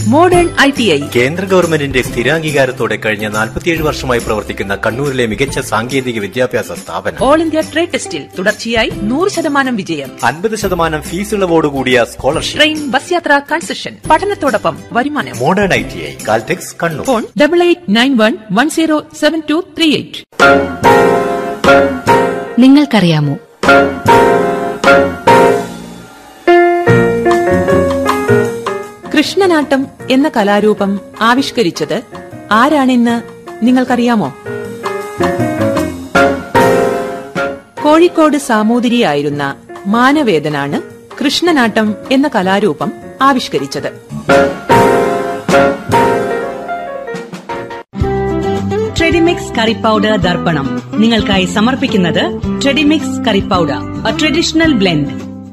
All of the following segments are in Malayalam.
മോഡേൺ ഐ ടി ഐ കേന്ദ്ര ഗവൺമെന്റിന്റെ സ്ഥിരാംഗീകാരത്തോടെ കഴിഞ്ഞ 47 വർഷമായി പ്രവർത്തിക്കുന്ന കണ്ണൂരിലെ മികച്ച സാങ്കേതിക വിദ്യാഭ്യാസ സ്ഥാപനം ഓൾ ഇന്ത്യ ട്രേഡ് ടെസ്റ്റിൽ തുടർച്ചയായി നൂറ് ശതമാനം വിജയം അൻപത് ശതമാനം ഫീസ് ഇളവോടുകൂടിയ സ്കോളർഷിപ്പ് ട്രെയിൻ ബസ് യാത്ര കൺസെഷൻ പഠനത്തോടൊപ്പം വരുമാനം modern I T I Caltex Kannur phone double eight nine one one zero seven two three eight നിങ്ങൾക്കറിയാമോ കൃഷ്ണനാട്ടം എന്ന കലാരൂപം ആവിഷ്കരിച്ചത് ആരാണെന്ന് നിങ്ങൾക്കറിയാമോ കോഴിക്കോട് സാമൂതിരിയായിരുന്ന മാനവേദനാണ് കൃഷ്ണനാട്ടം എന്ന കലാരൂപം ആവിഷ്കരിച്ചത് ട്രെഡിമിക്സ് കറി പൗഡർ ദർപ്പണം നിങ്ങൾക്കായി സമർപ്പിക്കുന്നത് Tredimix curry powder a traditional blend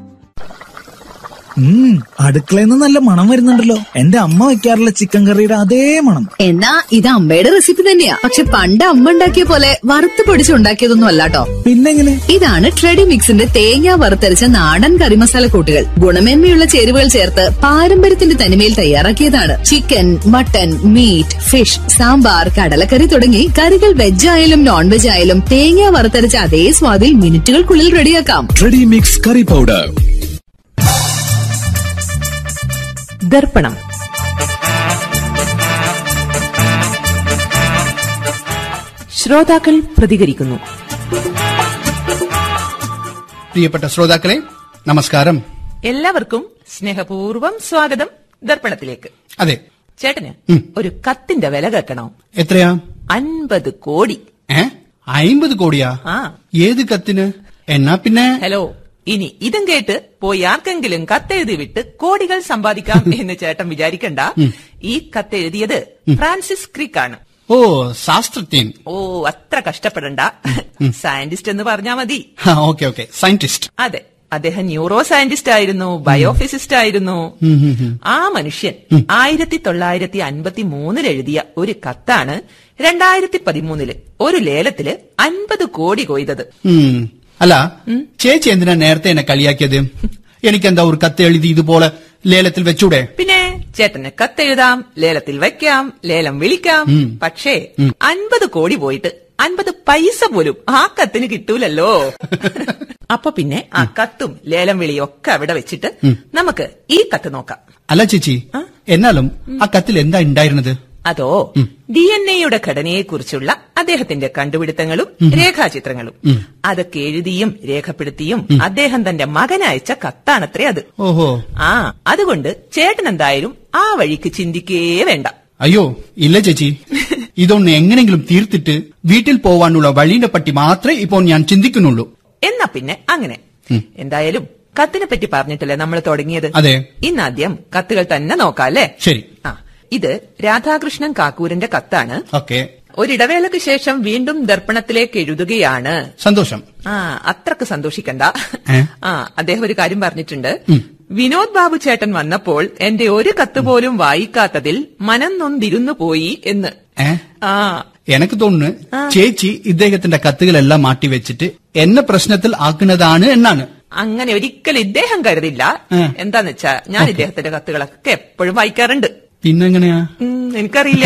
ഉം അടുക്കളയിൽ നിന്ന് നല്ല മണം വരുന്നുണ്ടല്ലോ എന്റെ അമ്മ വെക്കാറുള്ള ചിക്കൻ കറിയുടെ അതേ മണം എന്നാ ഇത് അമ്മയുടെ റെസിപ്പി തന്നെയാ പക്ഷെ പണ്ട് അമ്മ ഉണ്ടാക്കിയ പോലെ വറുത്ത് പൊടിച്ചുണ്ടാക്കിയതൊന്നും അല്ലാട്ടോ പിന്നെങ്ങനെ ഇതാണ് ട്രെഡി മിക്സിന്റെ തേങ്ങ വറുത്തരച്ച നാടൻ കറിമസാല കൂട്ടുകൾ ഗുണമേന്മയുള്ള ചേരുവകൾ ചേർത്ത് പാരമ്പര്യത്തിന്റെ തനിമയിൽ തയ്യാറാക്കിയതാണ് chicken mutton meat fish sambar കടലക്കറി തുടങ്ങി കറികൾ വെജ് ആയാലും നോൺ വെജ് ആയാലും തേങ്ങ വറുത്തരച്ച അതേ സ്വാദിൽ മിനിറ്റുകൾക്കുള്ളിൽ റെഡിയാക്കാം ട്രെഡി മിക്സ് കറി പൗഡർ ദർപ്പണം ശ്രോതാക്കൾ പ്രതികരിക്കുന്നു പ്രിയപ്പെട്ട ശ്രോതാക്കളെ നമസ്കാരം എല്ലാവർക്കും സ്നേഹപൂർവ്വം സ്വാഗതം ദർപ്പണത്തിലേക്ക് അതെ ചേട്ടന് ഉം. ഒരു കത്തിന്റെ വില കേൾക്കണോ എത്രയാ അൻപത് കോടി ഏ അയിമ്പത് കോടിയാ ആ ഏത് കത്തിന് എന്നാ പിന്നെ ഹലോ ഇനി ഇതും കേട്ട് പോയി ആർക്കെങ്കിലും കത്തെഴുതി വിട്ട് കോടികൾ സമ്പാദിക്കാം എന്ന് ചേട്ടൻ വിചാരിക്കണ്ട ഈ കത്തെഴുതിയത് ഫ്രാൻസിസ് ക്രിക്ക് ആണ് ഓ ശാസ്ത്രജ്ഞൻ ഓ അത്ര കഷ്ടപ്പെടണ്ട സയന്റിസ്റ്റ് എന്ന് പറഞ്ഞാ മതി ഓക്കെ ഓക്കെ സയന്റിസ്റ്റ് അതെ അദ്ദേഹം ന്യൂറോ സയന്റിസ്റ്റ് ആയിരുന്നു ബയോഫിസിസ്റ്റ് ആയിരുന്നു ആ മനുഷ്യൻ ആയിരത്തി തൊള്ളായിരത്തി അൻപത്തി മൂന്നിൽ എഴുതിയ ഒരു കത്താണ് രണ്ടായിരത്തി പതിമൂന്നില് ഒരു ലേലത്തില് അൻപത് കോടി കൊയ്തത് ഉം. അല്ല ചേച്ചി എന്തിനാ നേരത്തെ എന്നെ കളിയാക്കിയത് എനിക്കെന്താ ഒരു കത്ത് എഴുതി ഇതുപോലെ ലേലത്തിൽ വെച്ചൂടെ പിന്നെ ചേട്ടന് കത്തെഴുതാം ലേലത്തിൽ വെക്കാം ലേലം വിളിക്കാം പക്ഷേ അൻപത് കോടി പോയിട്ട് അൻപത് പൈസ പോലും ആ കത്തിന് കിട്ടൂലല്ലോ അപ്പൊ പിന്നെ ആ കത്തും ലേലം വിളിയും ഒക്കെ അവിടെ വെച്ചിട്ട് നമുക്ക് ഈ കത്ത് നോക്കാം അല്ല ചേച്ചി എന്നാലും ആ കത്തിൽ എന്താ ഉണ്ടായിരുന്നത് അതോ ഡി എൻ എയുടെ ഘടനയെക്കുറിച്ചുള്ള അദ്ദേഹത്തിന്റെ കണ്ടുപിടുത്തങ്ങളും രേഖാചിത്രങ്ങളും അതൊക്കെ എഴുതിയും രേഖപ്പെടുത്തിയും അദ്ദേഹം തന്റെ മകനയച്ച കത്താണത്രേ അത് ഓഹോ ആ അതുകൊണ്ട് ചേട്ടൻ എന്തായാലും ആ വഴിക്ക് ചിന്തിക്കേ വേണ്ട അയ്യോ ഇല്ല ചേച്ചി ഇതൊന്ന് എങ്ങനെങ്കിലും തീർത്തിട്ട് വീട്ടിൽ പോവാനുള്ള വഴിയുടെ പറ്റി മാത്രമേ ഇപ്പോൾ ഞാൻ ചിന്തിക്കുന്നുള്ളൂ എന്നാ പിന്നെ അങ്ങനെ എന്തായാലും കത്തിനെ പറ്റി പറഞ്ഞിട്ടല്ലേ നമ്മൾ തുടങ്ങിയത് അതെ ഇന്നാദ്യം കത്തുകൾ തന്നെ നോക്കാം അല്ലേ ശരി ആ ഇത് രാധാകൃഷ്ണൻ കാക്കൂരിന്റെ കത്താണ് ഓക്കെ ഒരിടവേളയ്ക്ക് ശേഷം വീണ്ടും ദർപ്പണത്തിലേക്ക് എഴുതുകയാണ് സന്തോഷം ആ അത്രക്ക് സന്തോഷിക്കണ്ട ഏ? ആ അദ്ദേഹം ഒരു കാര്യം പറഞ്ഞിട്ടുണ്ട് വിനോദ് ബാബു ചേട്ടൻ വന്നപ്പോൾ എന്റെ ഒരു കത്ത് പോലും വായിക്കാത്തതിൽ മനം നൊന്തിരുന്നു പോയി എന്ന് ഏ ആ എനക്ക് തോന്നുന്നു ചേച്ചി ഇദ്ദേഹത്തിന്റെ കത്തുകളെല്ലാം മാറ്റി വെച്ചിട്ട് എന്നെ പ്രശ്നത്തിൽ ആക്കുന്നതാണ് എന്നാണ് അങ്ങനെ ഒരിക്കലും ഇദ്ദേഹം കരുതില്ല ഉം. എന്താന്ന് വെച്ചാ ഞാൻ ഇദ്ദേഹത്തിന്റെ കത്തുകളൊക്കെ എപ്പോഴും വായിക്കാറുണ്ട് പിന്നെങ്ങനെയാ ഉം, എനിക്കറിയില്ല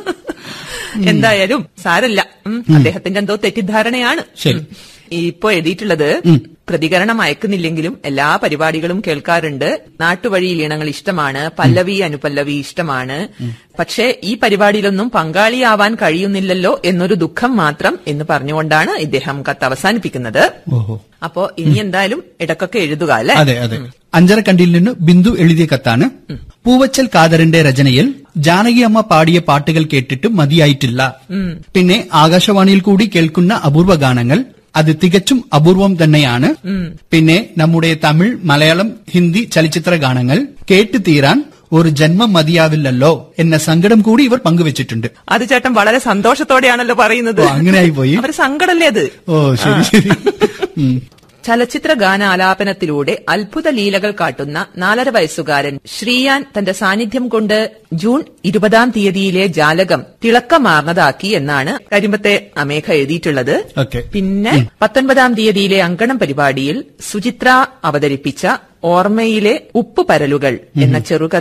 എന്തായാലും സാരല്ല ഉം, അദ്ദേഹത്തിന്റെ എന്തോ തെറ്റിദ്ധാരണയാണ് ശരി. ഉം. ഇപ്പൊ എഴുതിയിട്ടുള്ളത് പ്രതികരണം അയക്കുന്നില്ലെങ്കിലും എല്ലാ പരിപാടികളും കേൾക്കാറുണ്ട് നാട്ടുവഴിയിൽ ഇണങ്ങൾ ഇഷ്ടമാണ് പല്ലവി അനുപല്ലവി ഇഷ്ടമാണ് പക്ഷേ ഈ പരിപാടിയിലൊന്നും പങ്കാളിയാവാൻ കഴിയുന്നില്ലല്ലോ എന്നൊരു ദുഃഖം മാത്രം എന്ന് പറഞ്ഞുകൊണ്ടാണ് ഇദ്ദേഹം കത്ത് അവസാനിപ്പിക്കുന്നത് ഓഹോ അപ്പോ ഇനി എന്തായാലും ഇടക്കൊക്കെ എഴുതുക അല്ലെ അതെ അതെ അഞ്ചരക്കണ്ടിയിൽ നിന്ന് ബിന്ദു എഴുതിയ കത്താണ് പൂവച്ചൽ കാതറിന്റെ രചനയിൽ ജാനകി അമ്മ പാടിയ പാട്ടുകൾ കേട്ടിട്ട് മതിയായിട്ടില്ല പിന്നെ ആകാശവാണിയിൽ കൂടി കേൾക്കുന്ന അപൂർവ ഗാനങ്ങൾ അത് തികച്ചും അപൂർവം തന്നെയാണ് പിന്നെ നമ്മുടെ തമിഴ് മലയാളം ഹിന്ദി ചലച്ചിത്ര ഗാനങ്ങൾ കേട്ടു തീരാൻ ഒരു ജന്മം മതിയാവില്ലല്ലോ എന്ന സങ്കടം കൂടി ഇവർ പങ്കുവച്ചിട്ടുണ്ട് അത് ചേട്ടൻ വളരെ സന്തോഷത്തോടെയാണല്ലോ പറയുന്നത് ഓ, അങ്ങനെ ആയിപ്പോയി. അവര് സങ്കടല്ലേ അത് ഓ ശരി ശരി ഉം. ചലച്ചിത്ര ഗാനാലാപനത്തിലൂടെ അത്ഭുത ലീലകൾ കാട്ടുന്ന നാലര വയസ്സുകാരൻ ശ്രീയാൻ തന്റെ സാന്നിധ്യം കൊണ്ട് ജൂൺ ഇരുപതാം തീയതിയിലെ ജാലകം തിളക്കമാർന്നതാക്കി എന്നാണ് കരിമ്പത്തെ അമേഘ എഴുതിയിട്ടുള്ളത് ഓക്കെ. പിന്നെ പത്തൊൻപതാം തീയതിയിലെ അങ്കണം പരിപാടിയിൽ സുചിത്ര അവതരിപ്പിച്ച ഓർമ്മയിലെ ഉപ്പ് പരലുകൾ എന്ന ചെറുകഥ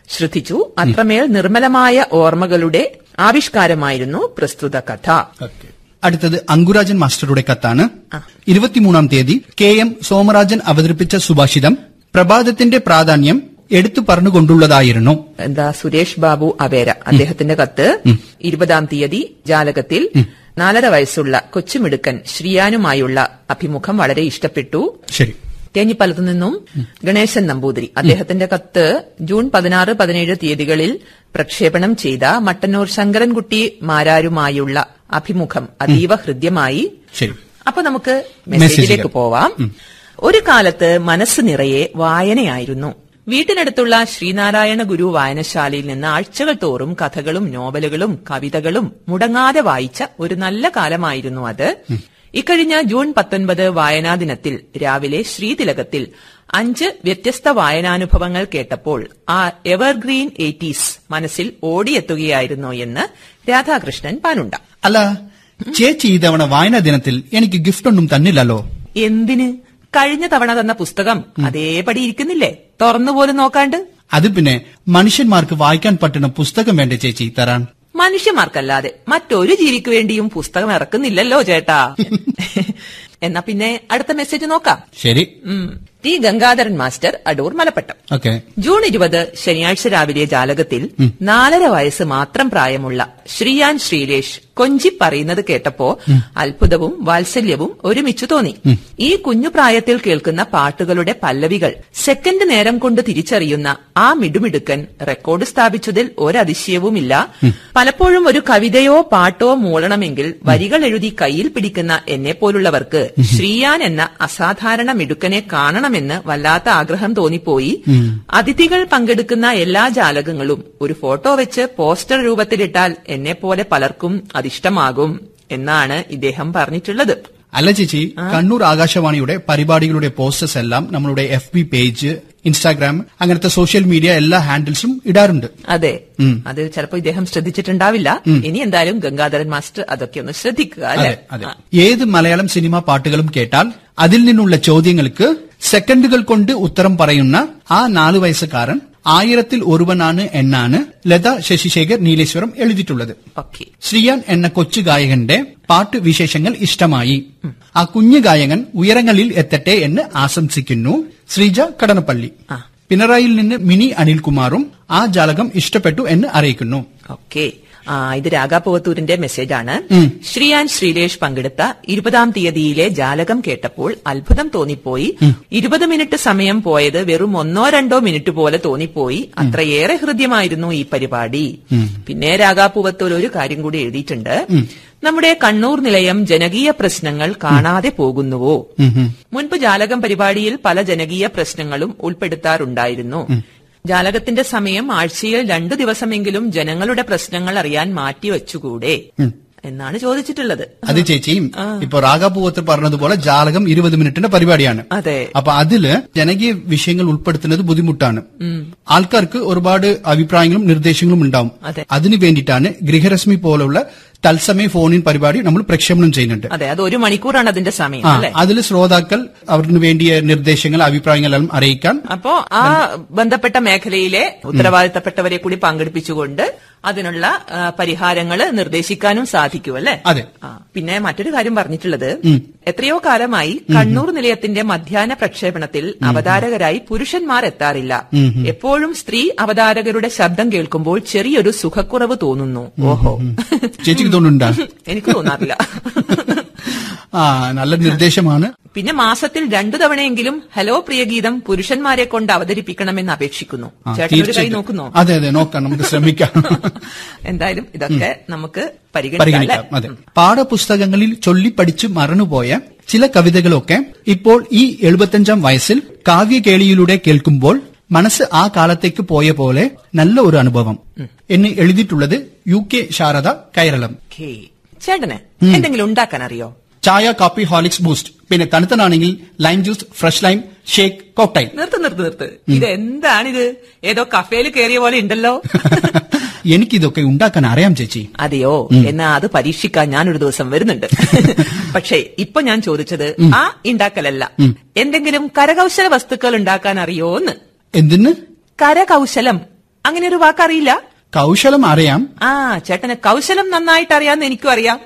ശ്രദ്ധിച്ചു അത്രമേൽ നിർമ്മലമായ ഓർമ്മകളുടെ ആവിഷ്കാരമായിരുന്നു പ്രസ്തുത കഥ അടുത്തത് അങ്കുരാജൻ മാസ്റ്ററുടെ കത്താണ് ഇരുപത്തിമൂന്നാം തീയതി കെ എം സോമരാജൻ അവതരിപ്പിച്ച സുഭാഷിതം പ്രഭാതത്തിന്റെ പ്രാധാന്യം എടുത്തു പറഞ്ഞുകൊണ്ടുള്ളതായിരുന്നു എന്താ സുരേഷ് ബാബു അവേര അദ്ദേഹത്തിന്റെ കത്ത് ഇരുപതാം തീയതി ജാലകത്തിൽ നാലര വയസ്സുള്ള കൊച്ചുമിടുക്കൻ ശ്രീയാനുമായുള്ള അഭിമുഖം വളരെ ഇഷ്ടപ്പെട്ടു ശരി തേഞ്ഞിപ്പലത്തു നിന്നും ഗണേശൻ നമ്പൂതിരി അദ്ദേഹത്തിന്റെ കത്ത് ജൂൺ പതിനാറ് പതിനേഴ് തീയതികളിൽ പ്രക്ഷേപണം ചെയ്ത മട്ടന്നൂർ ശങ്കരൻകുട്ടി മാരാരുമായുള്ള അഭിമുഖം അതീവ ഹൃദ്യമായി ശരി അപ്പൊ നമുക്ക് മെസ്സേജിലേക്ക് മെസ്സേജിലേക്ക്. പോവാം ഒരു കാലത്ത് മനസ്സ് നിറയെ വായനയായിരുന്നു വീട്ടിനടുത്തുള്ള ശ്രീനാരായണ ഗുരു വായനശാലയിൽ നിന്ന് ആഴ്ചകൾ തോറും കഥകളും നോവലുകളും കവിതകളും മുടങ്ങാതെ വായിച്ച ഒരു നല്ല കാലമായിരുന്നു അത് ഇക്കഴിഞ്ഞ ജൂൺ പത്തൊൻപത് വായനാ ദിനത്തിൽ രാവിലെ ശ്രീതിലകത്തിൽ അഞ്ച് വ്യത്യസ്ത വായനാനുഭവങ്ങൾ കേട്ടപ്പോൾ ആ എവർഗ്രീൻ എയ്റ്റീസ് മനസ്സിൽ ഓടിയെത്തുകയായിരുന്നു എന്ന് രാധാകൃഷ്ണൻ പാനുണ്ട അല്ല ചേച്ചി ഇതവണ വായനാ ദിനത്തിൽ എനിക്ക് ഗിഫ്റ്റ് ഒന്നും തന്നില്ലല്ലോ എന്തിന് കഴിഞ്ഞ തവണ തന്ന പുസ്തകം അതേപടി ഇരിക്കുന്നില്ലേ തുറന്നുപോലും നോക്കാണ്ട് അത് പിന്നെ മനുഷ്യന്മാർക്ക് വായിക്കാൻ പറ്റുന്ന പുസ്തകം വേണ്ട ചേച്ചി തരാൻ മനുഷ്യന്മാർക്കല്ലാതെ മറ്റൊരു ജീവിക്ക് വേണ്ടിയും പുസ്തകം ഇറക്കുന്നില്ലല്ലോ ചേട്ടാ എന്നാ പിന്നെ അടുത്ത മെസ്സേജ് നോക്കാം ശരി ഉം. T Gangadharan master Adoor Malappattam okay June ഇരുപത് ശനിയാഴ്ച രാവിലെ ജാലകത്തിൽ നാലര വയസ്സ് മാത്രം പ്രായമുള്ള ശ്രീയാൻ ശ്രീലേഷ് കൊഞ്ചി പറയുന്നത് കേട്ടപ്പോ അത്ഭുതവും വാത്സല്യവും ഒരുമിച്ചു തോന്നി ഈ കുഞ്ഞു പ്രായത്തിൽ കേൾക്കുന്ന പാട്ടുകളുടെ പല്ലവികൾ സെക്കൻഡ് നേരം കൊണ്ട് തിരിച്ചറിയുന്ന ആ മിടുമിടുക്കൻ റെക്കോർഡ് സ്ഥാപിച്ചതിൽ ഒരതിശയവുമില്ല പലപ്പോഴും ഒരു കവിതയോ പാട്ടോ മൂളണമെങ്കിൽ വരികൾ എഴുതി കയ്യിൽ പിടിക്കുന്ന എന്നെ പോലുള്ളവർക്ക് ശ്രീയാൻ എന്ന അസാധാരണ മിടുക്കനെ കാണണമെന്ന് വല്ലാത്ത ആഗ്രഹം തോന്നിപ്പോയി അതിഥികൾ പങ്കെടുക്കുന്ന എല്ലാ ജാലകങ്ങളും ഒരു ഫോട്ടോ വെച്ച് പോസ്റ്റർ രൂപത്തിലിട്ടാൽ എന്നെ പോലെ പലർക്കും അതിഷ്ടമാകും എന്നാണ് ഇദ്ദേഹം പറഞ്ഞിട്ടുള്ളത് അല്ല ചേച്ചി കണ്ണൂർ ആകാശവാണിയുടെ പരിപാടികളുടെ പോസ്റ്റേഴ്സ് എല്ലാം നമ്മളുടെ എഫ് ബി പേജ് ഇൻസ്റ്റാഗ്രാം അങ്ങനത്തെ സോഷ്യൽ മീഡിയ എല്ലാ ഹാൻഡിൽസും ഇടാറുണ്ട് അതെ ഉം. അത് ചിലപ്പോ ഇദ്ദേഹം ശ്രദ്ധിച്ചിട്ടുണ്ടാവില്ല ഇനി എന്തായാലും ഗംഗാധരൻ മാസ്റ്റർ അതൊക്കെ ഒന്ന് ശ്രദ്ധിക്കുക അതെ അല്ലെ അതെ ഏത് മലയാളം സിനിമാ പാട്ടുകളും കേട്ടാൽ അതിൽ നിന്നുള്ള ചോദ്യങ്ങൾക്ക് സെക്കൻഡുകൾ കൊണ്ട് ഉത്തരം പറയുന്ന ആ നാലു വയസ്സുകാരൻ ആയിരത്തിൽ ഒരുവനാണ് എന്നാണ് ലത ശശിശേഖർ നീലേശ്വരം എഴുതിയിട്ടുള്ളത് ഓക്കെ ശ്രീയാൻ എന്ന കൊച്ചു ഗായകന്റെ പാട്ട് വിശേഷങ്ങൾ ഇഷ്ടമായി ആ കുഞ്ഞു ഗായകൻ ഉയരങ്ങളിൽ എത്തട്ടെ എന്ന് ആശംസിക്കുന്നു ശ്രീജ കടനപ്പള്ളി ആ. പിണറായിയിൽ നിന്ന് മിനി അനിൽകുമാറും ആ ജാലകം ഇഷ്ടപ്പെട്ടു എന്ന് അറിയിക്കുന്നു ഓക്കെ ആ ഇത് രാഗാപുവത്തൂരിന്റെ മെസ്സേജാണ് ഉം. ശ്രീയാൻ ശ്രീലേഷ് പങ്കെടുത്ത ഇരുപതാം തീയതിയിലെ ജാലകം കേട്ടപ്പോൾ അത്ഭുതം തോന്നിപ്പോയി ഇരുപത് മിനിറ്റ് സമയം പോയത് വെറും ഒന്നോ രണ്ടോ മിനിറ്റ് പോലെ തോന്നിപ്പോയി അത്രയേറെ ഹൃദ്യമായിരുന്നു ഈ പരിപാടി പിന്നെ രാഗാപുവത്തൂർ ഒരു കാര്യം കൂടി എഴുതിയിട്ടുണ്ട് നമ്മുടെ കണ്ണൂർ നിലയം ജനകീയ പ്രശ്നങ്ങൾ കാണാതെ പോകുന്നുവോ മുൻപ് ജാലകം പരിപാടിയിൽ പല ജനകീയ പ്രശ്നങ്ങളും ഉൾപ്പെടുത്താറുണ്ടായിരുന്നു ജാലകത്തിന്റെ സമയം ആഴ്ചയിൽ രണ്ടു ദിവസമെങ്കിലും ജനങ്ങളുടെ പ്രശ്നങ്ങൾ അറിയാൻ മാറ്റിവെച്ചുകൂടെ എന്നാണ് ചോദിച്ചിട്ടുള്ളത് അത് ചേച്ചി ഇപ്പൊ രാഗാപൂവത്ത് പറഞ്ഞതുപോലെ ജാലകം ഇരുപത് മിനിറ്റിന്റെ പരിപാടിയാണ് അതെ അപ്പൊ അതില് ജനകീയ വിഷയങ്ങൾ ഉൾപ്പെടുത്തുന്നത് ബുദ്ധിമുട്ടാണ് ആൾക്കാർക്ക് ഒരുപാട് അഭിപ്രായങ്ങളും നിർദ്ദേശങ്ങളും ഉണ്ടാവും അതെ. അതിനു വേണ്ടിയിട്ടാണ് ഗൃഹരശ്മി പോലുള്ള തത്സമയ ഫോണിൻ പരിപാടി നമ്മൾ പ്രക്ഷേപണം ചെയ്യുന്നുണ്ട് അതെ അത് ഒരു മണിക്കൂറാണ് അതിന്റെ സമയം ആ അല്ലെ അതിൽ ശ്രോതാക്കൾ അവർക്ക് വേണ്ടിയ നിർദ്ദേശങ്ങൾ അഭിപ്രായങ്ങളെല്ലാം അറിയിക്കാൻ അപ്പോ ആ ബന്ധപ്പെട്ട മേഖലയിലെ ഉത്തരവാദിത്തപ്പെട്ടവരെ കൂടി പങ്കെടുപ്പിച്ചുകൊണ്ട് അതിനുള്ള പരിഹാരങ്ങൾ നിർദ്ദേശിക്കാനും സാധിക്കും അല്ലെ അതെ. ആ, പിന്നെ മറ്റൊരു കാര്യം പറഞ്ഞിട്ടുള്ളത് എത്രയോ കാലമായി കണ്ണൂർ നിലയത്തിന്റെ മധ്യാഹ്ന പ്രക്ഷേപണത്തിൽ അവതാരകരായി പുരുഷന്മാർ എത്താറില്ല എപ്പോഴും സ്ത്രീ അവതാരകരുടെ ശബ്ദം കേൾക്കുമ്പോൾ ചെറിയൊരു സുഖക്കുറവ് തോന്നുന്നു ഓഹോ ചേച്ചിക്ക് തോന്നുന്നുണ്ടാ എനിക്ക് തോന്നാറില്ല ആ നല്ല നിർദ്ദേശമാണ് പിന്നെ മാസത്തിൽ രണ്ടു തവണയെങ്കിലും ഹലോ പ്രിയഗീതം പുരുഷന്മാരെ കൊണ്ട് അവതരിപ്പിക്കണമെന്ന് അപേക്ഷിക്കുന്നു ആ, ചേട്ടൻ ഒരു കൈ തീർച്ചയായിട്ടും. നോക്കുന്നോ അതെ അതെ നോക്കാം നമുക്ക് ശ്രമിക്കാം എന്തായാലും ഇതൊക്കെ നമുക്ക് പരിഗണിക്കാം അല്ലേ? പരിഗണിക്കാം അതെ പാഠപുസ്തകങ്ങളിൽ ചൊല്ലിപ്പടിച്ച് മറന്നുപോയ ചില കവിതകളൊക്കെ ഇപ്പോൾ ഈ എഴുപത്തഞ്ചാം വയസ്സിൽ കാവ്യകേളിയിലൂടെ കേൾക്കുമ്പോൾ മനസ്സ് ആ കാലത്തേക്ക് പോയ പോലെ നല്ല ഒരു അനുഭവം എന്ന് എഴുതിയിട്ടുള്ളത് U K Sarada Kairalam okay. ചേട്ടന് എന്തെങ്കിലും ഉണ്ടാക്കാൻ അറിയോ ചായ കാപ്പി ഹോളിക്സ് ബൂസ്റ്റ് പിന്നെ തണുത്തനാണെങ്കിൽ lime juice fresh lime shake cocktail നിർത്ത് നിർത്ത് നിർത്ത് ഇത് എന്താണിത് ഏതോ കഫേയിൽ കയറിയ പോലെ ഉണ്ടല്ലോ എനിക്കിതൊക്കെ ഉണ്ടാക്കാൻ അറിയാം ചേച്ചി അതെയോ എന്നാ അത് പരീക്ഷിക്കാൻ ഞാനൊരു ദിവസം വരുന്നുണ്ട് പക്ഷേ ഇപ്പൊ ഞാൻ ചോദിച്ചത് ആ ഉണ്ടാക്കലല്ല എന്തെങ്കിലും കരകൗശല വസ്തുക്കൾ ഉണ്ടാക്കാൻ അറിയോന്ന് എന്തിന് കരകൗശലം അങ്ങനെ ഒരു വാക്കറിയില്ല കൗശലം അറിയാം ആ ചേട്ടന് കൗശലം നന്നായിട്ട് അറിയാന്ന് എനിക്കും അറിയാം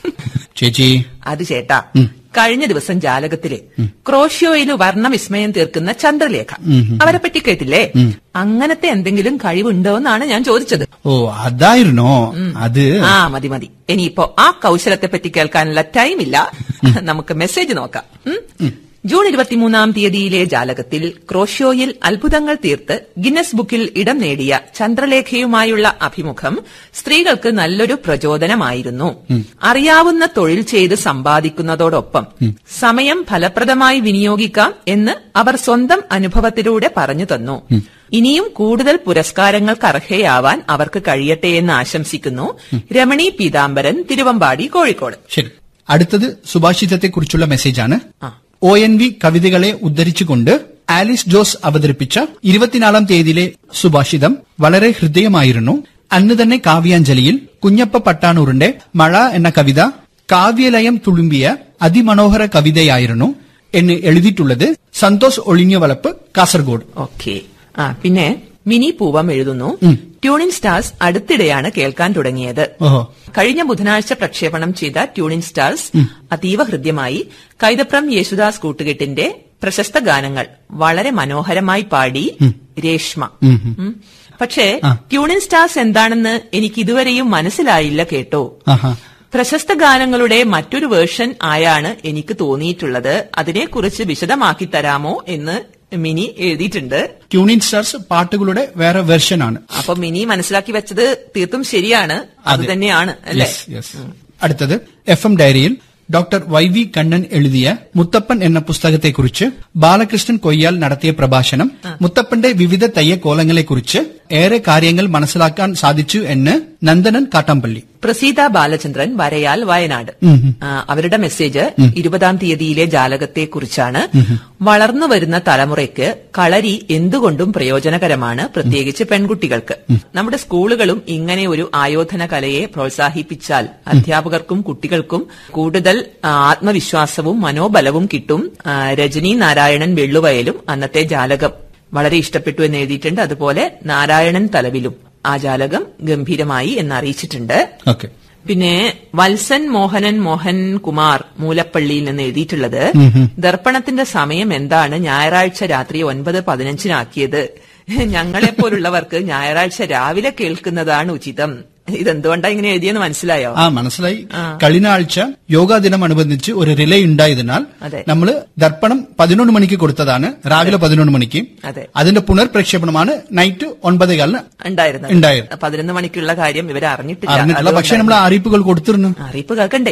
ചേച്ചി അത് ചേട്ടാ കഴിഞ്ഞ ദിവസം ജാലകത്തില് ക്രോഷ്യോയിൽ വർണ്ണവിസ്മയം തീർക്കുന്ന ചന്ദ്രലേഖ അവരെ പറ്റി കേട്ടില്ലേ അങ്ങനത്തെ എന്തെങ്കിലും കഴിവുണ്ടോ എന്നാണ് ഞാൻ ചോദിച്ചത് ഓ അതായിരുന്നോ അത് ആ മതി മതി ഇനിയിപ്പോ ആ കൗശലത്തെ പറ്റി കേൾക്കാനുള്ള ടൈം ഇല്ല നമുക്ക് മെസ്സേജ് നോക്കാം ഉം? ജൂൺ ഇരുപത്തിമൂന്നാം തീയതിയിലെ ജാലകത്തിൽ ക്രോഷ്യോയിൽ അത്ഭുതങ്ങൾ തീർത്ത് ഗിന്നസ് ബുക്കിൽ ഇടം നേടിയ ചന്ദ്രലേഖയുമായുള്ള അഭിമുഖം സ്ത്രീകൾക്ക് നല്ലൊരു പ്രചോദനമായിരുന്നു അറിയാവുന്ന തൊഴിൽ ചെയ്ത് സമ്പാദിക്കുന്നതോടൊപ്പം സമയം ഫലപ്രദമായി വിനിയോഗിക്കാം എന്ന് അവർ സ്വന്തം അനുഭവത്തിലൂടെ പറഞ്ഞു തന്നു ഇനിയും കൂടുതൽ പുരസ്കാരങ്ങൾക്ക് അർഹയാവാൻ അവർക്ക് കഴിയട്ടെ എന്ന് ആശംസിക്കുന്നു രമണി പീതാംബരൻ തിരുവമ്പാടി കോഴിക്കോട് ശരി അടുത്തത് സുഭാഷിതത്തെക്കുറിച്ചുള്ള മെസ്സേജാണ് ആ. ഒ എൻ വി കവിതകളെ ഉദ്ധരിച്ചുകൊണ്ട് ആലിസ് ജോസ് അവതരിപ്പിച്ച ഇരുപത്തിനാലാം തീയതിയിലെ സുഭാഷിതം വളരെ ഹൃദയമായിരുന്നു അന്ന് തന്നെ കാവ്യാഞ്ജലിയിൽ കുഞ്ഞപ്പ പട്ടാണൂറിന്റെ മഴ എന്ന കവിത കാവ്യലയം തുളുമ്പിയ അതിമനോഹര കവിതയായിരുന്നു എന്ന് എഴുതിയിട്ടുള്ളത് സന്തോഷ് ഒളിഞ്ഞവളപ്പ് കാസർഗോഡ് ഓക്കെ ആ പിന്നെ മിനി പൂവം എഴുതുന്നു ട്യൂണിൻ സ്റ്റാർസ് അടുത്തിടെയാണ് കേൾക്കാൻ തുടങ്ങിയത് ഓഹോ കഴിഞ്ഞ ബുധനാഴ്ച പ്രക്ഷേപണം ചെയ്ത ട്യൂണിൻ സ്റ്റാർസ് അതീവ ഹൃദ്യമായി കൈതപ്രം യേശുദാസ് കൂട്ടുകെട്ടിന്റെ പ്രശസ്ത ഗാനങ്ങൾ വളരെ മനോഹരമായി പാടി രേഷ്മ ഉം. പക്ഷേ ട്യൂണിൻ സ്റ്റാർസ് എന്താണെന്ന് എനിക്ക് ഇതുവരെയും മനസ്സിലായില്ല കേട്ടോ ആഹാ പ്രശസ്ത ഗാനങ്ങളുടെ മറ്റൊരു വേർഷൻ ആയാണ് എനിക്ക് തോന്നിയിട്ടുള്ളത് അതിനെക്കുറിച്ച് വിശദമാക്കി തരാമോ എന്ന് മിനി എഴുതിയിട്ടുണ്ട് ട്യൂണിൻ സ്റ്റാർസ് പാട്ടുകളുടെ വേറെ വെർഷൻ ആണ് അപ്പൊ മിനി മനസ്സിലാക്കി വെച്ചത് തീർത്തും ശരിയാണ് അത് അതെ. തന്നെയാണ് അല്ലെ Yes, yes. അടുത്തത് എഫ് എം ഡയറിയിൽ ഡോക്ടർ വൈ വി കണ്ണൻ എഴുതിയ മുത്തപ്പൻ എന്ന പുസ്തകത്തെക്കുറിച്ച് ബാലകൃഷ്ണൻ കൊയ്യാൽ നടത്തിയ പ്രഭാഷണം മുത്തപ്പന്റെ വിവിധ തയ്യക്കോലങ്ങളെക്കുറിച്ച് ഏറെ കാര്യങ്ങൾ മനസ്സിലാക്കാൻ സാധിച്ചു എന്ന് നന്ദനൻ കാട്ടാമ്പള്ളി പ്രസീത ബാലചന്ദ്രൻ വരയാൽ വയനാട് ആ, അവരുടെ മെസ്സേജ് ഇരുപതാം തീയതിയിലെ ജാലകത്തെ കുറിച്ചാണ് വളർന്നു വരുന്ന തലമുറയ്ക്ക് കളരി എന്തുകൊണ്ടും പ്രയോജനകരമാണ് പ്രത്യേകിച്ച് പെൺകുട്ടികൾക്ക് നമ്മുടെ സ്കൂളുകളും ഇങ്ങനെ ഒരു ആയോധന കലയെ പ്രോത്സാഹിപ്പിച്ചാൽ അധ്യാപകർക്കും കുട്ടികൾക്കും കൂടുതൽ ആ, ആത്മവിശ്വാസവും മനോബലവും കിട്ടും ആ, രജനി നാരായണൻ വെള്ളുവയലും അന്നത്തെ ജാലകം വളരെ ഇഷ്ടപ്പെട്ടു എന്ന് എഴുതിയിട്ടുണ്ട് അതുപോലെ നാരായണൻ തലവിലും ആ ജാലകം ഗംഭീരമായി എന്നറിയിച്ചിട്ടുണ്ട് ഓക്കെ പിന്നെ വത്സൻ മോഹനൻ മോഹൻ കുമാർ മൂലപ്പള്ളിയിൽ നിന്ന് എഴുതിയിട്ടുള്ളത് ദർപ്പണത്തിന്റെ സമയം എന്താണ് ഞായറാഴ്ച രാത്രി ഒൻപത് പതിനഞ്ചിനാക്കിയത് ഞങ്ങളെപ്പോലുള്ളവർക്ക് ഞായറാഴ്ച രാവിലെ കേൾക്കുന്നതാണ് ഉചിതം ഇതെന്തുകൊണ്ടാ ഇങ്ങനെ എഴുതിയെന്ന് മനസ്സിലായോ ആ മനസ്സിലായി കഴിഞ്ഞ ആഴ്ച യോഗാ ദിനം അനുബന്ധിച്ച് ഒരു റിലേ ഉണ്ടായതിനാൽ അതെ. നമ്മള് ദർപ്പണം പതിനൊന്ന് മണിക്ക് കൊടുത്തതാണ് രാവിലെ പതിനൊന്ന് മണിക്ക് അതെ. അതിന്റെ പുനർപ്രക്ഷേപണമാണ് നൈറ്റ് ഒൻപത് കാലിന് ഉണ്ടായിരുന്നത് ഉണ്ടായിരുന്നു. പതിനൊന്ന് മണിക്കുള്ള കാര്യം ഇവർ അറിഞ്ഞിട്ടില്ല അറിഞ്ഞിട്ടില്ല പക്ഷെ നമ്മൾ അതുകൊണ്ടാണ്. അറിയിപ്പുകൾ കൊടുത്തിരുന്നു അറിയിപ്പ് കേൾക്കണ്ടേ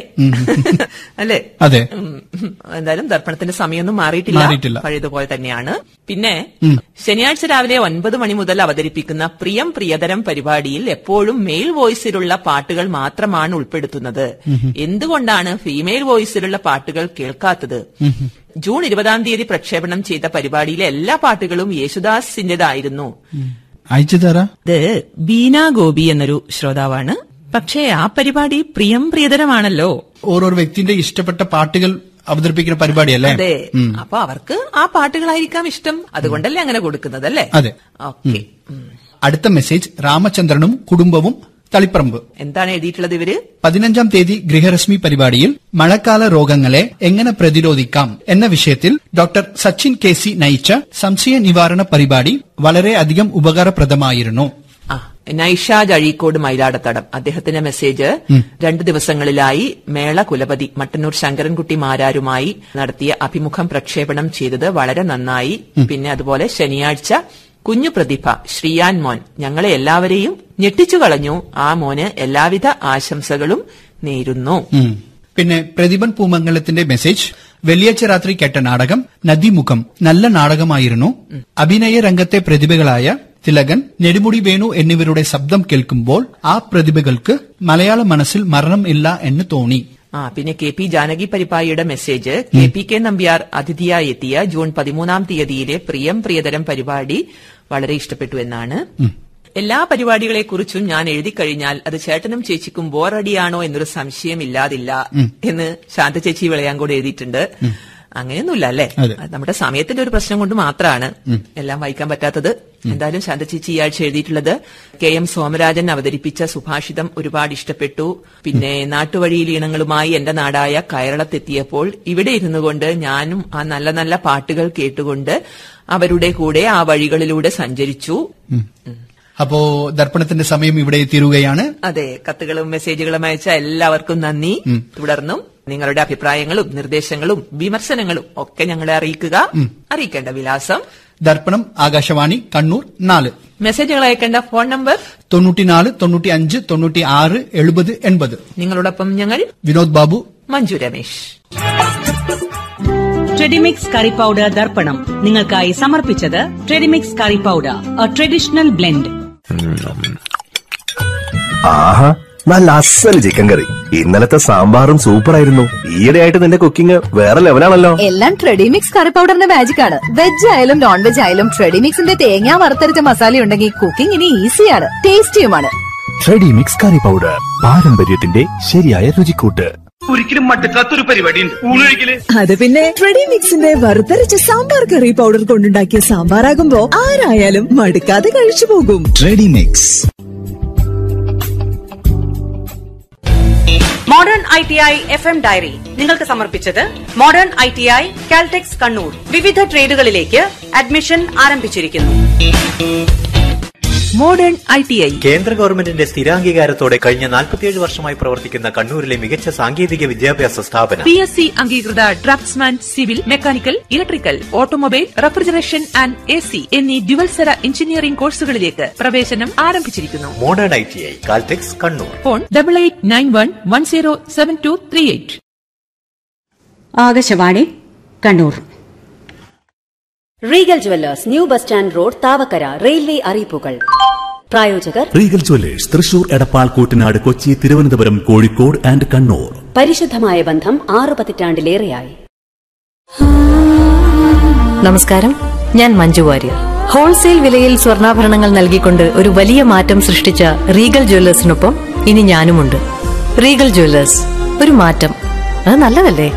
അല്ലേ അതെ ഉം. എന്തായാലും ദർപ്പണത്തിന്റെ സമയമൊന്നും മാറിയിട്ടില്ല മാറിയിട്ടില്ല. പഴയതുപോലെ തന്നെയാണ് പിന്നെ ശനിയാഴ്ച രാവിലെ ഒൻപത് മണി മുതൽ അവതരിപ്പിക്കുന്ന പ്രിയം പ്രിയതരം പരിപാടിയിൽ എപ്പോഴും മെയിൽ വോയിസിലുള്ള പാട്ടുകൾ മാത്രമാണ് ഉൾപ്പെടുത്തുന്നത് എന്തുകൊണ്ടാണ് ഫീമെയിൽ വോയിസിലുള്ള പാട്ടുകൾ കേൾക്കാത്തത് ജൂൺ ഇരുപതാം തീയതി പ്രക്ഷേപണം ചെയ്ത പരിപാടിയിലെ എല്ലാ പാട്ടുകളും യേശുദാസിന്റേതായിരുന്നു അയച്ചു തരാ ഇത് ബീന ഗോപി എന്നൊരു ശ്രോതാവാണ് പക്ഷേ ആ പരിപാടി പ്രിയം പ്രിയതരമാണല്ലോ ഓരോ വ്യക്തിന്റെ ഇഷ്ടപ്പെട്ട പാട്ടുകൾ അവതരിപ്പിക്കുന്ന പരിപാടിയല്ലേ അതെ ഉം. അപ്പൊ അവർക്ക് ആ പാട്ടുകളായിരിക്കാം ഇഷ്ടം അതുകൊണ്ടല്ലേ അങ്ങനെ കൊടുക്കുന്നത് അല്ലേ അതെ. ഓക്കെ അടുത്ത മെസ്സേജ് രാമചന്ദ്രനും കുടുംബവും തളിപ്പറമ്പ് എന്താണ് എഴുതിയിട്ടുള്ളത് ഇവര് പതിനഞ്ചാം തീയതി ഗൃഹരശ്മി പരിപാടിയിൽ മഴക്കാല രോഗങ്ങളെ എങ്ങനെ പ്രതിരോധിക്കാം എന്ന വിഷയത്തിൽ ഡോക്ടർ സച്ചിൻ കെ സി നയിച്ച സംശയ നിവാരണ പരിപാടി വളരെയധികം ഉപകാരപ്രദമായിരുന്നു ആ നൈഷാജ് അഴീക്കോട് മയിലാടത്തടം അദ്ദേഹത്തിന്റെ മെസ്സേജ് രണ്ടു ദിവസങ്ങളിലായി മേള കുലപതി മട്ടന്നൂർ ശങ്കരൻകുട്ടി മാരാരുമായി നടത്തിയ അഭിമുഖം പ്രക്ഷേപണം ചെയ്തത് വളരെ നന്നായി പിന്നെ അതുപോലെ ശനിയാഴ്ച കുഞ്ഞു പ്രതിഭ ശ്രീയാൻ മോൻ ഞങ്ങളെ എല്ലാവരെയും ഞെട്ടിച്ചു കളഞ്ഞു ആ മോന് എല്ലാവിധ ആശംസകളും നേരുന്നു ഉം. പിന്നെ പ്രതിഭൻ പൂമംഗലത്തിന്റെ മെസ്സേജ് വെള്ളിയാഴ്ച രാത്രി കേട്ട നാടകം നദിമുഖം നല്ല നാടകമായിരുന്നു അഭിനയ രംഗത്തെ പ്രതിഭകളായ തിലകൻ നെടുമുടി വേണു എന്നിവരുടെ ശബ്ദം കേൾക്കുമ്പോൾ ആ പ്രതിഭകൾക്ക് മലയാള മനസ്സിൽ മരണം ഇല്ല എന്ന് തോന്നി ആ പിന്നെ കെ പി ജാനകി പരിപ്പായിയുടെ message K P K Nambiar അതിഥിയായി എത്തിയ ജൂൺ പതിമൂന്നാം തീയതിയിലെ പ്രിയം പ്രിയതരം പരിപാടി വളരെ ഇഷ്ടപ്പെട്ടു എന്നാണ് എല്ലാ പരിപാടികളെ കുറിച്ചും ഞാൻ എഴുതി കഴിഞ്ഞാൽ അത് ചേട്ടനും ചേച്ചിക്കും ബോറടിയാണോ എന്നൊരു സംശയം ഇല്ലാതില്ല എന്ന് ശാന്ത ചേച്ചി വിളയാങ്കോട് എഴുതിയിട്ടുണ്ട് അങ്ങനെയൊന്നുമില്ല അല്ലേ അതെ. അത് നമ്മുടെ സമയത്തിന്റെ ഒരു പ്രശ്നം കൊണ്ട് മാത്രമാണ് എല്ലാം വായിക്കാൻ പറ്റാത്തത് എന്തായാലും ശാന്തചേച്ചി ഈ ആഴ്ച എഴുതിയിട്ടുള്ളത് കെ എം സോമരാജൻ അവതരിപ്പിച്ച സുഭാഷിതം ഒരുപാട് ഇഷ്ടപ്പെട്ടു പിന്നെ നാട്ടുവഴിയിൽ ഈണങ്ങളുമായി എന്റെ നാടായ കേരളത്തെത്തിയപ്പോൾ ഇവിടെ ഇരുന്നു കൊണ്ട് ഞാനും ആ നല്ല നല്ല പാട്ടുകൾ കേട്ടുകൊണ്ട് അവരുടെ കൂടെ ആ വഴികളിലൂടെ സഞ്ചരിച്ചു അപ്പോ ദർപ്പണത്തിന്റെ സമയം ഇവിടെ തീരുകയാണ് അതെ കത്തുകളും മെസ്സേജുകളും അയച്ച എല്ലാവർക്കും നന്ദി തുടർന്നും നിങ്ങളുടെ അഭിപ്രായങ്ങളും നിർദ്ദേശങ്ങളും വിമർശനങ്ങളും ഒക്കെ ഞങ്ങളെ അറിയിക്കുക അറിയിക്കേണ്ട വിലാസം ദർപ്പണം ആകാശവാണി കണ്ണൂർ നാല് മെസ്സേജുകൾ അയക്കേണ്ട ഫോൺ നമ്പർ തൊണ്ണൂറ്റിനാല് തൊണ്ണൂറ്റി അഞ്ച് തൊണ്ണൂറ്റി ആറ് എഴുപത് എൺപത് നിങ്ങളോടൊപ്പം ഞങ്ങൾ Vinod Babu Manju Ramesh Tredimix curry powder Darpanam നിങ്ങൾക്കായി സമർപ്പിച്ചത് Tredimix curry powder a traditional blend ആഹാ നല്ല അസൽ ചിക്കൻ കറി ഇന്നലത്തെ സാമ്പാറും സൂപ്പറായിരുന്നു ഈയിടെയായിട്ട് നിന്റെ കുക്കിംഗ് വേറെ ലെവലാണല്ലോ എല്ലാം ട്രെഡിമിക്സ് കറി പൗഡറിന്റെ മാജിക് ആണ് വെജ് ആയാലും നോൺ വെജ് ആയാലും ട്രെഡിമിക്സിന്റെ തേങ്ങ വറുത്തരച്ച മസാല ഉണ്ടെങ്കിൽ കുക്കിംഗ് ഇനി ഈസിയാണ് ടേസ്റ്റിയുമാണ് ട്രെഡി മിക്സ് കറി പൗഡർ പാരമ്പര്യത്തിന്റെ ശരിയായ രുചിക്കൂട്ട് ഒരിക്കലും മടുക്കാത്തൊരു പരിപാടിയുണ്ട് ഊണൊഴിക്കല് അത് പിന്നെ ട്രെഡിമിക്സിന്റെ വറുത്തരച്ച സാമ്പാർ കറി പൗഡർ കൊണ്ടുണ്ടാക്കിയ സാമ്പാറാകുമ്പോ ആരായാലും മടുക്കാതെ കഴിച്ചു പോകും Tredimix modern I T I F M dairy നിങ്ങൾക്ക് സമർപ്പിച്ചത് modern I T I Caltex Kannur വിവിധ ട്രേഡുകളിലേക്ക് അഡ്മിഷൻ ആരംഭിച്ചിരിക്കുന്നു മോഡേൺ ഐ ടി ഐ കേന്ദ്ര ഗവൺമെന്റിന്റെ സ്ഥിരാംഗീകാരത്തോടെ കഴിഞ്ഞ 47 വർഷമായി പ്രവർത്തിക്കുന്ന കണ്ണൂരിലെ മികച്ച സാങ്കേതിക വിദ്യാഭ്യാസ സ്ഥാപനം പി എസ് സി അംഗീകൃത draftsman civil mechanical electrical automobile refrigeration and A C എന്നീ ഡ്യുവൽസര എഞ്ചിനീയറിംഗ് കോഴ്സുകളിലേക്ക് പ്രവേശനം ആരംഭിച്ചിരിക്കുന്നു modern I T I Caltex Kannur phone double eight nine one one zero seven two three eight Akashvani Kannur Regal jewellers new bus stand road Thavakkara railway അറിയിപ്പുകൾ പ്രായോജകർ Regal jewellers Thrissur Edappal Kuttanad Kochi Thiruvananthapuram Kozhikode and Kannur പരിശുദ്ധമായ ബന്ധം ആറു പതിറ്റാണ്ടിലേറെയായി നമസ്കാരം ഞാൻ മഞ്ജു വാര്യർ ഹോൾസെയിൽ വിലയിൽ സ്വർണ്ണാഭരണങ്ങൾ നൽകിക്കൊണ്ട് ഒരു വലിയ മാറ്റം സൃഷ്ടിച്ച റീഗൽ ജ്വല്ലേഴ്സിനൊപ്പം ഇനി ഞാനുമുണ്ട് റീഗൽ ജ്വല്ലേഴ്സ് ഒരു മാറ്റം അത് നല്ലതല്ലേ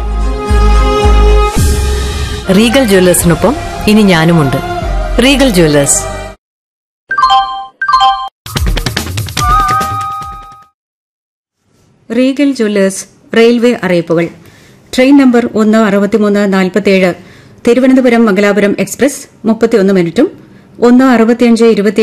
റീഗൽ ജ്വല്ലേഴ്സിനൊപ്പം ഇനി ഞാനുമുണ്ട് Regal jewellers Regal jewellers railway അറിയിപ്പുകൾ ട്രെയിൻ നമ്പർ ഒന്ന് അറുപത്തിമൂന്ന് നാൽപ്പത്തിയേഴ് തിരുവനന്തപുരം മംഗലാപുരം എക്സ്പ്രസ് മുപ്പത്തിയൊന്ന് മിനിറ്റും ഒന്ന് അറുപത്തിയഞ്ച് ഇരുപത്തി